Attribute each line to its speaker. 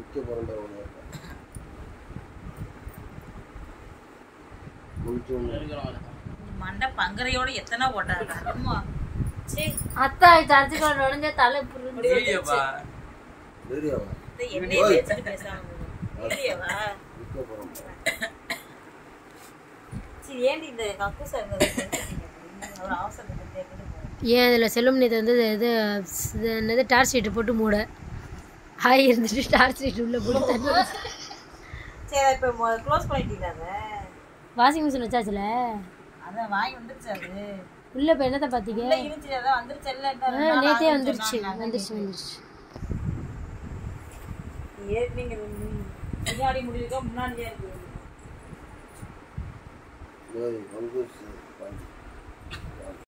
Speaker 1: விற்க போகிறேன் ஒன்று முடிச்சு ஒன்று
Speaker 2: மண்டை பங்கரையோட எத்தனை போட்டாங்க அம்மா சே
Speaker 3: அத்தா சர்ச்சுக்குள்ள நுழைஞ்ச தலை புரிஞ்சு
Speaker 4: வீடியோப்பா
Speaker 1: வீடியோவா
Speaker 2: இந்த எண்ணெயை பேசிட்டு பேசாம இல்லையவா
Speaker 1: விற்க போகிறோம்
Speaker 2: சரி ஏன்டி இந்த கக்கூசா இருந்தது ஒரு அவசரம் கேட்டுட்டு போறேன்
Speaker 3: ஏன் அதில் செல்லும் நேற்று வந்து இது இது என்னது டார்ச் ஷீட்டு போட்டு மூட ஆய் இருந்துட்டு டார்ச் ஷீட் உள்ள போட்டு தண்ணி
Speaker 2: சரி இப்போ க்ளோஸ் பண்ணிட்டீங்களா அதை
Speaker 3: வாஷிங் மிஷின் வச்சாச்சுல
Speaker 2: அதான் வாங்கி வந்துருச்சு அது
Speaker 3: உள்ள இப்போ என்னத்தை பார்த்தீங்க
Speaker 2: உள்ள இருந்துச்சு அதான் வந்துருச்சு
Speaker 3: ஆ நேற்றே வந்துருச்சு வந்துருச்சு வந்துருச்சு
Speaker 2: ஏறி நீங்க பின்னாடி முடியிருக்கா முன்னாடியே இருக்கு
Speaker 1: வந்துருச்சு